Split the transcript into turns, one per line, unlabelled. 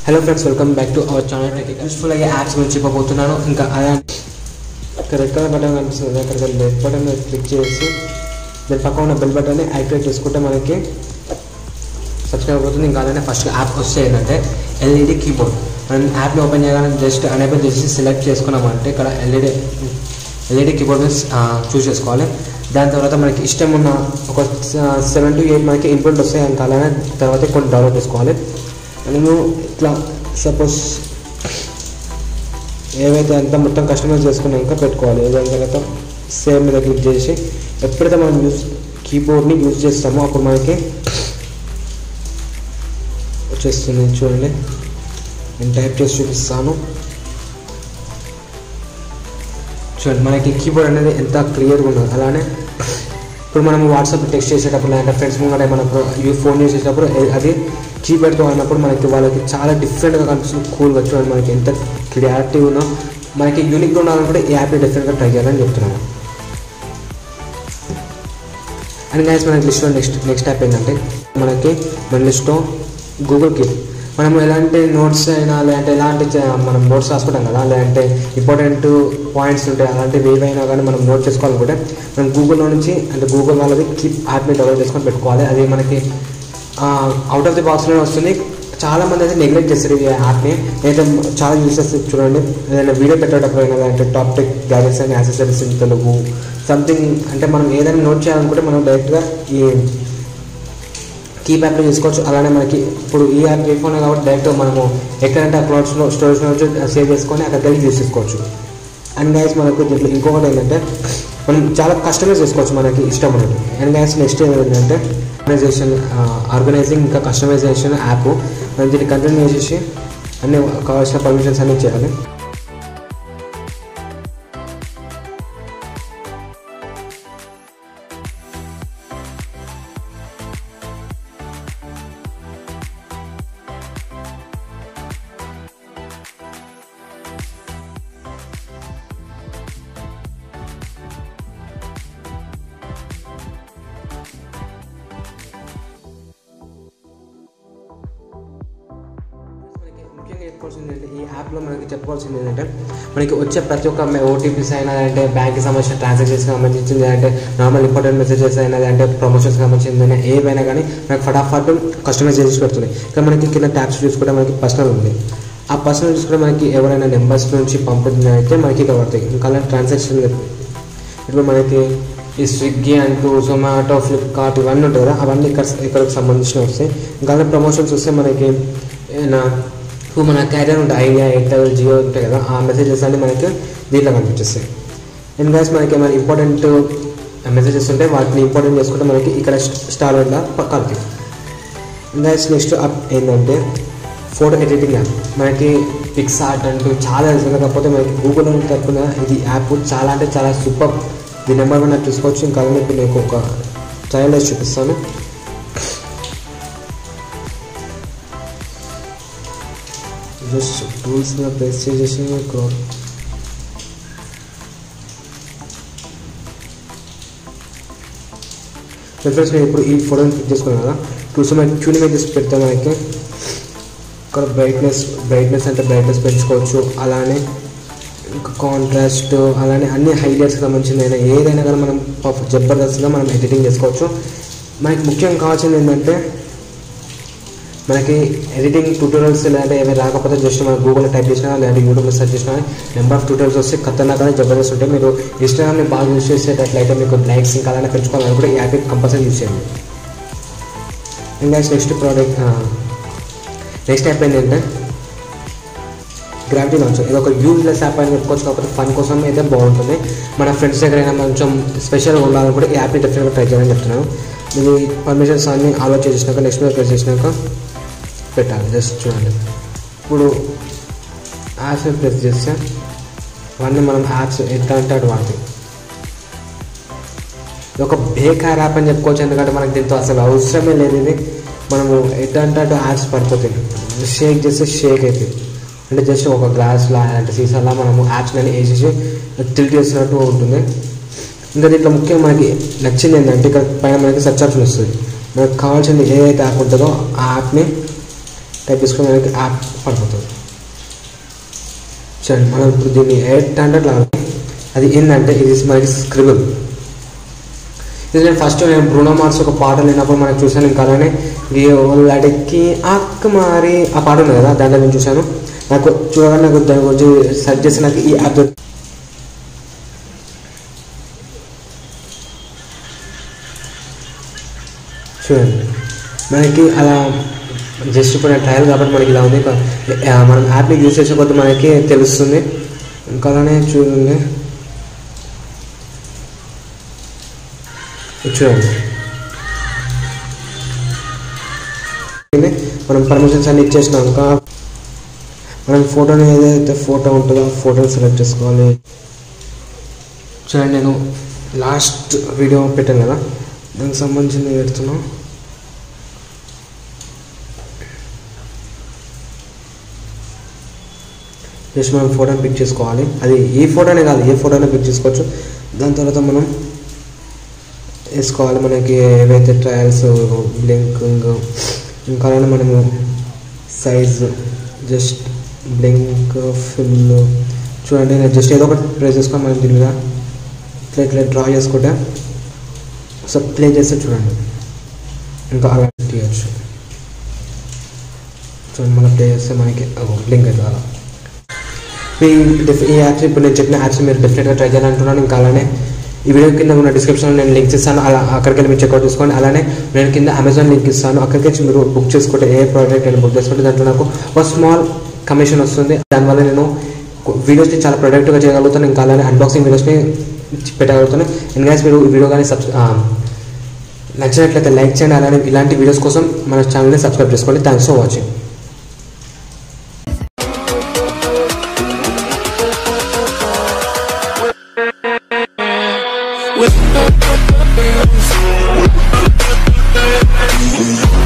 hello friends welcome back to our channel useful అయ్యే apps గురించి చెప్పబోతున్నాను ఇంకా అదే ఇక్కడ రెడ్ కలర్ బటన్ కనిపిస్తుంది అక్కడ రెడ్ బటన్ మీద క్లిక్ చేసి దాని పక్కన ఉన్న బెల్ బటన్ని యాక్టివేట్ చేసుకుంటే మనకి సబ్స్క్రైబ్ అవుతుంది ఇంకా అలానే ఫస్ట్ యాప్ వస్తే ఏంటంటే ఎల్ఈడి కీబోర్డ్ మనం యాప్ని ఓపెన్ చేయగానే జస్ట్ అనేబుల్ చేసి సెలెక్ట్ చేసుకున్నామంటే ఇక్కడ ఎల్ఈడి ఎల్ఈడి కీబోర్డ్ మీద చూస్ చేసుకోవాలి దాని తర్వాత మనకి ఇష్టం ఉన్న ఒక సెవెన్ టు ఎయిట్ మనకి ఇన్పుట్ వస్తాయి ఇంకా అలానే తర్వాత కొన్ని డౌన్లోడ్ చేసుకోవాలి మనము ఇట్లా సపోజ్ ఏవైతే అంతా మొత్తం కస్టమైజ్ చేసుకున్నాక పెట్టుకోవాలి ఏదైనా తర్వాత సేమ్ మీద క్లిక్ చేసి ఎప్పుడైతే మనం యూస్ కీబోర్డ్ని యూజ్ చేస్తామో అప్పుడు మనకి వచ్చేస్తుంది చూడండి నేను టైప్ చేసి చూపిస్తాను చూడండి మనకి కీబోర్డ్ అనేది ఎంత క్లియర్గా ఉన్నది అలానే ఇప్పుడు మనం వాట్సాప్ టెక్స్ట్ చేసేటప్పుడు లేదంటే ఫ్రెండ్స్ ముంగట మనకు ఈ ఫోన్ యూస్ చేసేటప్పుడు ఏ- అది కీబోర్డ్తో అన్నప్పుడు మనకి వాళ్ళకి చాలా డిఫరెంట్గా కనిపిస్తుంది కూల్గా చూడండి మనకి ఎంత క్రియాటివ్ ఉన్నా మనకి యూనిక్గా ఉండాలనుకుంటే ఈ యాప్ని డెఫినెట్గా ట్రై చేయాలని చెప్తున్నాను అండ్ గైస్ మనకి లిస్ట్లో నెక్స్ట్ నెక్స్ట్ యాప్ ఏంటంటే మనకి మన లిస్ట్లో గూగుల్ కీప్ మనం ఎలాంటి నోట్స్ అయినా లేదంటే ఎలాంటి చ- మనం నోట్స్ రాసుకుంటాం కదా లేదంటే ఇంపార్టెంట్ పాయింట్స్ ఉంటాయి అలాంటివి ఏవైనా కానీ మనం నోట్ చేసుకోవాలనుకుంటే మనం గూగుల్లో నుంచి అంటే గూగుల్ వాళ్ళది కీప్ యాప్ని డౌన్లోడ్ చేసుకొని పెట్టుకోవాలి అది మనకి అవుట్ ఆఫ్ ది బాక్స్లోనే వస్తుంది చాలా మంది అయితే నెగ్లెక్ట్ చేస్తారు ఈ యాప్ని నేనైతే చాలా యూస్ చేస్తే చూడండి ఏదైనా వీడియో పెట్టేటప్పుడు అయినా అంటే top tech gadgets and accessories in Telugu something అంటే మనం ఏదైనా నోట్ చేయాలనుకుంటే మనం డైరెక్ట్గా ఈ కీప్ యాప్లో చేసుకోవచ్చు అలానే మనకి ఇప్పుడు ఈ యాప్ ఏ ఫోన్ కాబట్టి డైరెక్ట్ మనము ఎక్కడంటే ఆ క్లౌడ్స్లో స్టోరేజ్లో వచ్చి సేవ్ చేసుకొని అక్కడికి వెళ్ళి యూస్ చేసుకోవచ్చు అండ్ గైస్ మనకు దీంట్లో ఇంకొకటి ఏంటంటే మనం చాలా కస్టమైజ్ చేసుకోవచ్చు మనకి ఇష్టం ఉన్నట్టు అండ్ గైస్ నెక్స్ట్ ఏంటంటే ఆర్గనైజేషన్ ఆర్గనైజింగ్ ఇంకా కస్టమైజేషన్ యాప్ మనం దీన్ని కంటిన్యూ చేసేసి అన్ని కావాల్సిన పర్మిషన్స్ అన్ని చేయాలి మనకి ముఖ్యంగా చెప్పుకోవాల్సింది ఏంటంటే ఈ యాప్లో మనకి చెప్పుకోవాల్సింది ఏంటంటే మనకి వచ్చే ప్రతి ఒక్క ఓటీపీస్ అయినా అంటే బ్యాంక్కి సంబంధించిన ట్రాన్సాక్షన్స్ సంబంధించింది అంటే నార్మల్ ఇంపార్టెంట్ మెసేజెస్ అయినా అంటే ప్రమోషన్స్కి సంబంధించింది ఏవైనా కానీ మనకి ఫటాఫట్ కస్టమైజ్ చేసి పెడుతుంది ఇక్కడ మనకి కింద ట్యాబ్స్ చూసుకుంటే మనకి పర్సనల్ ఉంది ఆ పర్సనల్ చూసుకుంటే మనకి ఎవరైనా నెంబర్స్ నుంచి పంపుతుంది అయితే మనకి ఇక్కడ పడతాయి ఇంకా అలా ట్రాన్సాక్షన్ ఇప్పుడు మనకి ఈ స్విగ్గీ అంటూ జొమాటో ఫ్లిప్కార్ట్ ఇవన్నీ ఉంటాయి కదా అవన్నీ ఇక్కడ ఇక్కడికి సంబంధించినవి వస్తాయి ఇంకా అలా ప్రమోషన్స్ వస్తే మనకి ఏమైనా ఇప్పుడు మన క్యారియర్ ఉంటాయి ఐడియా ఎయిర్టెల్ జియో ఉంటాయి కదా ఆ మెసేజెస్ అన్ని మనకి దీంట్లో కనిపించేస్తాయి అండ్ గైస్ మనకి ఏమైనా ఇంపార్టెంట్ మెసేజెస్ ఉంటే వాటిని ఇంపార్టెంట్ చేసుకుంటే మనకి ఇక్కడ స్టార్ వల్ల పక్కకి గైస్ నెక్స్ట్ అప్ ఏంటంటే ఫోటో ఎడిటింగ్ యాప్ మనకి పిక్స్ ఆర్ట్ అంటూ చాలా తెలుసు కాకపోతే మనకి గూగుల్లో తరపున ఇది యాప్ చాలా అంటే చాలా సూపర్ ఇది నెంబర్ వన్ చూసుకోవచ్చు ఇంకా అలానే ఇప్పుడు మీకు ఒక ట్రయల్ వేసి చూపిస్తాను జస్ట్ టూల్స్ మీద ప్రెస్ చేసేసి క్రో ఫ్రెండ్స్ నేను ఇప్పుడు ఈ ఫోటోని క్లిక్ చేసుకున్నాను కదా టూల్స్ మనకి ట్యూన్ ఇమేజెస్ పెడితే మనకి ఇక్కడ బ్రైట్నెస్ బ్రైట్నెస్ అంటే బ్రైట్నెస్ పెంచుకోవచ్చు అలానే ఇంకా కాంట్రాస్ట్ అలానే అన్ని హైలైట్స్కి సంబంధించిన అయినా ఏదైనా కానీ మనం పర్ఫ్- జబర్దస్త్గా మనం ఎడిటింగ్ చేసుకోవచ్చు మనకి ముఖ్యంగా కావాల్సింది ఏంటంటే మనకి ఎడిటింగ్ ట్యూటోరియల్స్ లేదంటే ఏమైనా రాకపోతే జస్ట్ మనం గూగుల్లో టైప్ చేసినా లేదంటే యూట్యూబ్లో సెర్చ్ చేసినా నెంబర్ ఆఫ్ ట్యూటోరియల్స్ వస్తే ఖతర్నాకనే జబర్దస్త్ ఉంటాయి మీరు ఇన్స్టాగ్రామ్ని బాగా యూస్ చేసేటట్లయితే మీకు లైక్స్ ఇంకా అలానే పెంచుకోవాలనుకుంటే ఈ యాప్ కంపల్సరీ యూస్ చేయండి ఇంకా నెక్స్ట్ ప్రోడక్ట్ నెక్స్ట్ యాప్ ఏంటంటే గ్రావిటీ లాంచర్ ఇది ఒక యూజ్లెస్ యాప్ అని చెప్పుకోవచ్చు కాకపోతే ఫన్ కోసం అయితే బాగుంటుంది మన ఫ్రెండ్స్ దగ్గర అయినా కొంచెం స్పెషల్గా ఉండాలనుకుంటే ఈ యాప్ని డెఫినెట్గా ట్రై చేయాలని చెప్తున్నాను ఇది పర్మిషన్స్ అన్ని ఆలోచన చేసినాక నెక్స్ట్ మీద ప్రెస్ చేసినాక పెట్టాలి జస్ట్ చూడండి ఇప్పుడు యాప్స్ మీద ప్రెస్ చేస్తే అవన్నీ మనం యాప్స్ ఎట్లా అంటే అటు వాడతాయి ఇది ఒక బేకార్ యాప్ అని చెప్పుకోవచ్చు ఎందుకంటే మనకి దీంతో అసలు అవసరమే లేదు ఇది మనము ఎట్లా అంటే అటు యాప్స్ పడిపోతాయి షేక్ చేస్తే షేక్ అవుతుంది అంటే జస్ట్ ఒక గ్లాస్లా అంటే సీసాలా మనము యాప్స్ అని వేసేసి టిల్ట్ చేసినట్టు ఉంటుంది ఇంకా దీంట్లో ముఖ్యంగా మనకి నచ్చింది ఏంటంటే ఇక్కడ పైన మనకి సెర్చ్ ఆప్షన్ వస్తుంది మనకు కావాల్సింది ఏదైతే యాప్ ఉంటుందో ఆ యాప్ని టైప్ చేసుకుని మనకి యాప్ పడిపోతుంది చూడండి మనం ఇప్పుడు దీన్ని ఎయిట్ హండ్రెడ్ లాగా అది ఏంటంటే ఇది మనకి స్క్రిబుల్ ఇది నేను ఫస్ట్ నేను బ్రూనో మార్స్ ఒక పాట లేనప్పుడు మనకి చూశాను ఇంకా అలానే లడికి అక్క మారి ఆ పాట ఉంది కదా దాంట్లో నేను చూశాను నాకు చూడగానే నాకు దాని గురించి సెర్చ్ చేసి నాకు ఈ యాప్ దొరికి- చూడండి మనకి అలా జస్ట్ ఇప్పుడు ట్రయల్ కాబట్టి మనకి ఇలా ఉంది ఇంకా, ఆ, మనం యాప్ని యూజ్ చేసే కొద్ది మనకి తెలుస్తుంది ఇంకా అలానే చూడండి ఇది చూడండి ఇది మనం పర్మిషన్స్ అన్ని ఇచ్చేసినాక మనం ఫోటోని ఏదైతే ఫోటో ఉంటుందో ఆ ఫోటోని సెలెక్ట్ చేసుకోవాలి చూడండి నేను లాస్ట్ వీడియో పెట్టాను కదా దానికి సంబంధించింది పెడుతున్నాం జస్ట్ మనం ఫోటోని పిక్ చేసుకోవాలి అది ఏ ఫోటోనే కాదు ఏ ఫోటోనే పిక్ చేసుకోవచ్చు దాని తర్వాత మనం వేసుకోవాలి మనకి ఏవైతే ట్రయల్స్ బ్లింకింగ్ ఇంకా అలానే మనము సైజ్ జస్ట్ బ్లింక్ ఫిల్ చూడండి నేను జస్ట్ ఏదో ఒకటి ప్రెస్ చేసుకొని మనం దీని మీద ఇట్లా ఇట్లా డ్రా చేసుకుంటే సో ప్లే చేస్తే చూడండి ఇంకా అలా తీయచ్చు చూడండి మనం ప్లే చేస్తే మనకి బ్లింక్ అవుతుంది అలా ఈ డిఫ్- ఈ యాప్స్ ఇప్పుడు నేను చెప్పిన యాప్స్ మీరు డెఫినెట్గా ట్రై చేయాలంటున్నాను ఇంకా అలానే ఈ వీడియో కింద ఉన్న డిస్క్రిప్షన్లో నేను లింక్స్ ఇస్తాను అలా అక్కడికి వెళ్ళి మీరు చెక్అవుట్ చేసుకోండి అలానే నేను కింద అమెజాన్ లింక్ ఇస్తాను అక్కడికి వచ్చి మీరు బుక్ చేసుకుంటే ఏ ప్రోడక్ట్ నేను బుక్ చేసుకుంటే దాంట్లో నాకు ఒక స్మాల్ కమిషన్ వస్తుంది దానివల్ల నేను వీడియోస్ని చాలా ప్రొడక్ట్గా చేయగలుగుతాను ఇంకా అలానే అన్బాక్సింగ్ వీడియోస్ని పెట్టగలుగుతాను అండ్ గైస్ మీరు ఈ వీడియో కానీ సబ్స్ నచ్చినట్లయితే లైక్ చేయండి అలానే ఇలాంటి వీడియోస్ కోసం మన ఛానల్ని సబ్స్క్రైబ్ చేసుకోండి థ్యాంక్స్ ఫర్ వాచింగ్
with